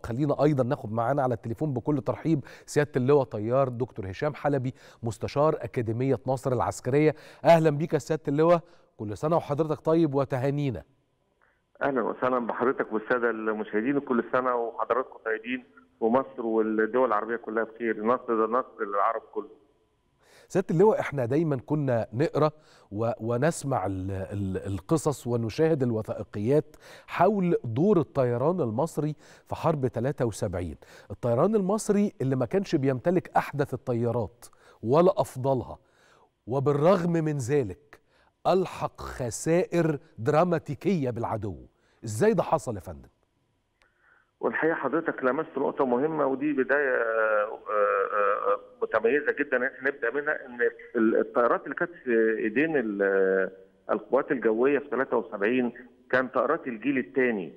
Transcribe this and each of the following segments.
خلينا ايضا ناخد معانا على التليفون بكل ترحيب سياده اللواء طيار دكتور هشام حلبي مستشار اكاديميه ناصر العسكريه اهلا بيك يا سياده اللواء كل سنه وحضرتك طيب وتهانينا اهلا وسهلا بحضرتك والساده المشاهدين كل سنه وحضراتكم طيبين ومصر والدول العربيه كلها بخير نصر ده نصر للعرب كله سياده اللواء احنا دايما كنا نقرا و... ونسمع ال... ال... القصص ونشاهد الوثائقيات حول دور الطيران المصري في حرب 73 الطيران المصري اللي ما كانش بيمتلك احدث الطيارات ولا افضلها وبالرغم من ذلك الحق خسائر دراماتيكيه بالعدو ازاي ده حصل يا فندم والحقيقه حضرتك لمست نقطه مهمه ودي بدايه متميزه جدا ان احنا نبدا منها ان الطيارات اللي كانت في ايدين القوات الجويه في 73 كان طائرات الجيل الثاني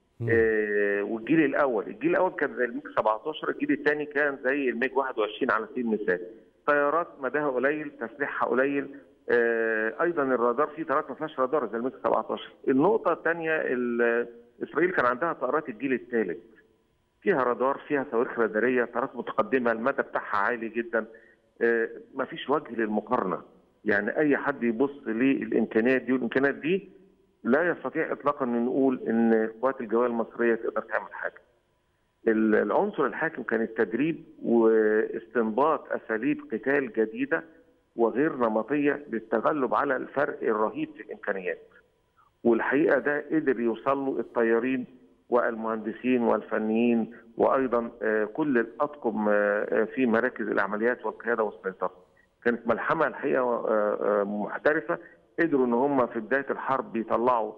والجيل الاول، الجيل الاول كان زي الميج 17 الجيل الثاني كان زي الميج 21 على سبيل المثال. طيارات مداها قليل، تسليحها قليل، ايضا الرادار في طيارات ما فيهاش رادار زي الميج 17. النقطه الثانيه اسرائيل كان عندها طائرات الجيل الثالث فيها رادار فيها صواريخ راداريه طائرات متقدمه المدى بتاعها عالي جدا ما فيش وجه للمقارنه يعني اي حد يبص للامكانيات دي والامكانيات دي لا يستطيع اطلاقا ان نقول ان القوات الجويه المصريه تقدر تعمل حاجه العنصر الحاكم كان التدريب واستنباط اساليب قتال جديده وغير نمطيه للتغلب على الفرق الرهيب في الامكانيات والحقيقه ده قدر يوصل له الطيارين والمهندسين والفنيين وايضا كل الاطقم في مراكز العمليات والقياده والسيطره. كانت ملحمه الحقيقه محترفه قدروا ان هم في بدايه الحرب يطلعوا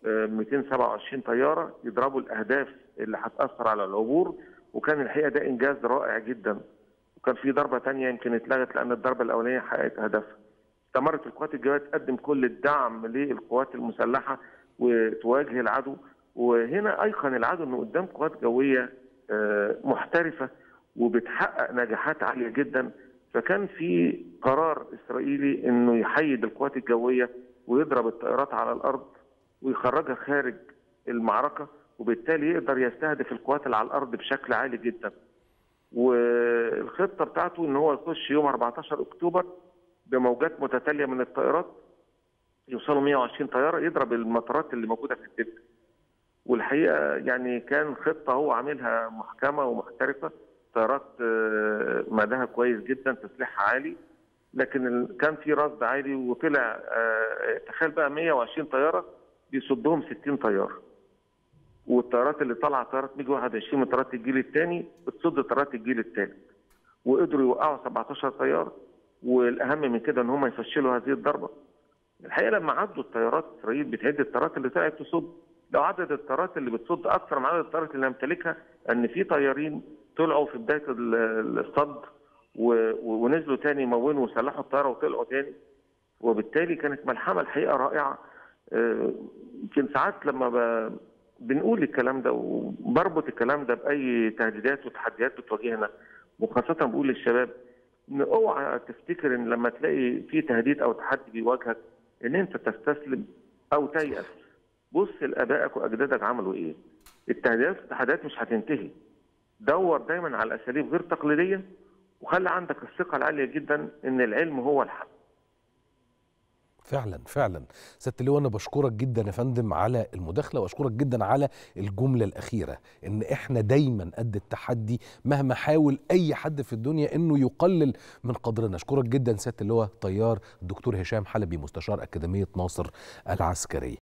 227 طياره يضربوا الاهداف اللي هتاثر على العبور وكان الحقيقه ده انجاز رائع جدا. وكان في ضربه ثانيه يمكن اتلغت لان الضربه الاولانيه حققت هدفها. استمرت القوات الجويه تقدم كل الدعم للقوات المسلحه وتواجه العدو وهنا ايقن العدو انه قدام قوات جويه محترفه وبتحقق نجاحات عاليه جدا فكان في قرار اسرائيلي انه يحيد القوات الجويه ويضرب الطائرات على الارض ويخرجها خارج المعركه وبالتالي يقدر يستهدف القوات اللي على الارض بشكل عالي جدا. والخطه بتاعته ان هو يخش يوم 14 اكتوبر بموجات متتاليه من الطائرات يوصلوا 120 طياره يضرب المطارات اللي موجوده في الدلتا. والحقيقه يعني كان خطه هو عاملها محكمه ومحترفه طيارات مداها كويس جدا تسليحها عالي لكن كان في رصد عالي وطلع تخيل بقى 120 طياره بيصدهم 60 طياره. والطيارات اللي طالعه طيارات ميج 21 من طيارات الجيل الثاني بتصد طيارات الجيل الثالث. وقدروا يوقعوا 17 طيار والاهم من كده ان هم يفشلوا هذه الضربه. الحقيقه لما عدوا الطيارات اسرائيل بتعد الطيارات اللي طلعت تصد لو عدد الطيارات اللي بتصد اكثر من عدد الطيارات اللي يمتلكها ان في طيارين طلعوا في بدايه الصد ونزلوا تاني يمونوا وسلحوا الطياره وطلعوا تاني وبالتالي كانت ملحمه الحقيقه رائعه يمكن ساعات لما ب... بنقول الكلام ده وبربط الكلام ده باي تهديدات وتحديات بتواجهنا وخاصه بقول للشباب ان اوعى تفتكر ان لما تلاقي في تهديد او تحدي بيواجهك ان انت تستسلم او تيأس بص لابائك واجدادك عملوا ايه التهديدات والتحديات مش هتنتهي دور دايما على اساليب غير تقليديه وخلي عندك الثقه العاليه جدا ان العلم هو الحل فعلا فعلا سياده اللواء انا بشكرك جدا يا فندم على المداخله واشكرك جدا على الجمله الاخيره ان احنا دايما قد التحدي مهما حاول اي حد في الدنيا انه يقلل من قدرنا اشكرك جدا سياده اللواء طيار الدكتور هشام حلبي مستشار اكاديميه ناصر العسكريه